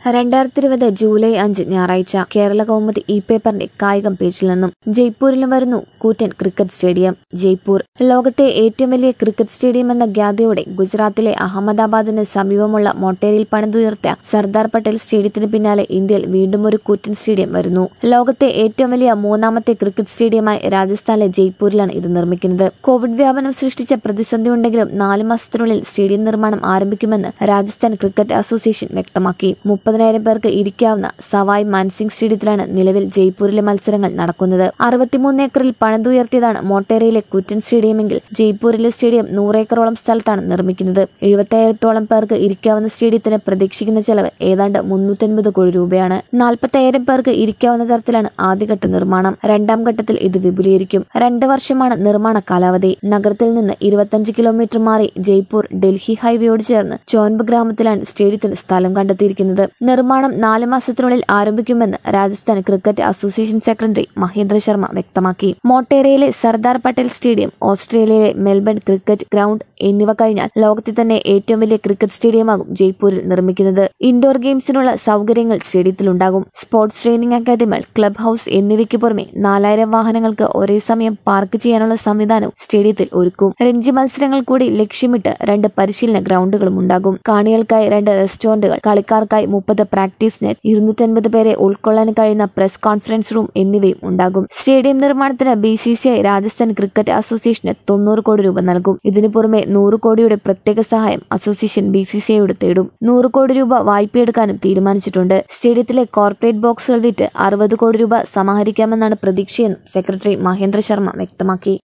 രണ്ടായിരത്തി ഇരുപത് ജൂലൈ അഞ്ച് ഞായറാഴ്ച കേരള കൗമുദി ഇ പേപ്പറിന്റെ കായികം പേജിൽ നിന്നും ജയ്പൂരിലും വരുന്നു കൂറ്റൻ ക്രിക്കറ്റ് സ്റ്റേഡിയം ജയ്പൂർ ലോകത്തെ ഏറ്റവും വലിയ ക്രിക്കറ്റ് സ്റ്റേഡിയം എന്ന ഖ്യാതിയോടെ ഗുജറാത്തിലെ അഹമ്മദാബാദിന് സമീപമുള്ള മൊട്ടേരിയിൽ പണിതുയർത്തിയ സർദാർ പട്ടേൽ സ്റ്റേഡിയത്തിന് പിന്നാലെ ഇന്ത്യയിൽ വീണ്ടും ഒരു കൂറ്റൻ സ്റ്റേഡിയം വരുന്നു ലോകത്തെ ഏറ്റവും വലിയ മൂന്നാമത്തെ ക്രിക്കറ്റ് സ്റ്റേഡിയമായി രാജസ്ഥാനിലെ ജയ്പൂരിലാണ് ഇത് നിർമ്മിക്കുന്നത് കോവിഡ് വ്യാപനം സൃഷ്ടിച്ച പ്രതിസന്ധി ഉണ്ടെങ്കിലും നാല് മാസത്തിനുള്ളിൽ സ്റ്റേഡിയം നിർമ്മാണം ആരംഭിക്കുമെന്ന് രാജസ്ഥാൻ ക്രിക്കറ്റ് അസോസിയേഷൻ വ്യക്തമാക്കി മുപ്പതിനായിരം പേർക്ക് ഇരിക്കാവുന്ന സവായ് മാൻസിംഗ് സ്റ്റേഡിയത്തിലാണ് നിലവിൽ ജയ്പൂരിലെ മത്സരങ്ങൾ നടക്കുന്നത് അറുപത്തിമൂന്ന് ഏക്കറിൽ പണിതുയർത്തിയതാണ് മോട്ടേറയിലെ കുറ്റൻ സ്റ്റേഡിയമെങ്കിൽ ജയ്പൂരിലെ സ്റ്റേഡിയം നൂറേക്കറോളം സ്ഥലത്താണ് നിർമ്മിക്കുന്നത് എഴുപത്തയ്യായിരത്തോളം പേർക്ക് ഇരിക്കാവുന്ന സ്റ്റേഡിയത്തിന് പ്രതീക്ഷിക്കുന്ന ചെലവ് ഏതാണ്ട് മുന്നൂറ്റൻപത് കോടി രൂപയാണ് നാൽപ്പത്തയ്യായിരം പേർക്ക് ഇരിക്കാവുന്ന തരത്തിലാണ് ആദ്യഘട്ട നിർമ്മാണം രണ്ടാം ഘട്ടത്തിൽ ഇത് വിപുലീകരിക്കും രണ്ട് വർഷമാണ് നിർമ്മാണ കാലാവധി നഗരത്തിൽ നിന്ന് ഇരുപത്തഞ്ച് കിലോമീറ്റർ മാറി ജയ്പൂർ ഡൽഹി ഹൈവേയോട് ചേർന്ന് ചോൻബ് ഗ്രാമത്തിലാണ് സ്റ്റേഡിയത്തിന് സ്ഥലം കണ്ടെത്തിയിരിക്കുന്നത് നിർമ്മാണം നാല് മാസത്തിനുള്ളിൽ ആരംഭിക്കുമെന്ന് Rajasthan cricket association secretary Mahendra Sharma വ്യക്തമാക്കി മോട്ടേരയിലെ സർദാർ പട്ടേൽ സ്റ്റേഡിയം ഓസ്ട്രേലിയയിലെ മെൽബൺ ക്രിക്കറ്റ് ഗ്രൗണ്ട് എന്നിവ കഴിഞ്ഞാൽ ലോകത്തെ തന്നെ ഏറ്റവും വലിയ ക്രിക്കറ്റ് സ്റ്റേഡിയമാകും ജയ്പൂരിൽ നിർമ്മിക്കുന്നത് ഇൻഡോർ ഗെയിംസിനുള്ള സൗകര്യങ്ങൾ സ്റ്റേഡിയത്തിലുണ്ടാകും സ്പോർട്സ് ട്രെയിനിംഗ് അക്കാദമികൾ ക്ലബ് ഹൌസ് എന്നിവയ്ക്ക് പുറമെ നാലായിരം വാഹനങ്ങൾക്ക് ഒരേ സമയം പാർക്ക് ചെയ്യാനുള്ള സംവിധാനവും സ്റ്റേഡിയത്തിൽ ഒരുക്കും രഞ്ജി മത്സരങ്ങൾ കൂടി ലക്ഷ്യമിട്ട് രണ്ട് പരിശീലന ഗ്രൗണ്ടുകളും ഉണ്ടാകും കാണികൾക്കായി രണ്ട് റെസ്റ്റോറന്റുകൾ കളിക്കാർക്കായി മുപ്പത് പ്രാക്ടീസ് നെറ്റ് ഇരുന്നൂറ്റൻപത് പേരെ ഉൾക്കൊള്ളാൻ കഴിയുന്ന പ്രസ് കോൺഫറൻസ് റൂം എന്നിവയും ഉണ്ടാകും സ്റ്റേഡിയം നിർമ്മാണത്തിന് B C C I Rajasthan cricket അസോസിയേഷന് തൊണ്ണൂറ് കോടി രൂപ നൽകും ഇതിനു പുറമെ നൂറ് കോടിയുടെ പ്രത്യേക സഹായം അസോസിയേഷൻ ബി സി സി ഐയോട് തേടും നൂറ് കോടി രൂപ വായ്പയെടുക്കാനും തീരുമാനിച്ചിട്ടുണ്ട് സ്റ്റേഡിയത്തിലെ കോർപ്പറേറ്റ് ബോക്സുകൾ വിറ്റ് അറുപത് കോടി രൂപ സമാഹരിക്കാമെന്നാണ് പ്രതീക്ഷയെന്നും സെക്രട്ടറി മഹേന്ദ്ര ശർമ്മ വ്യക്തമാക്കി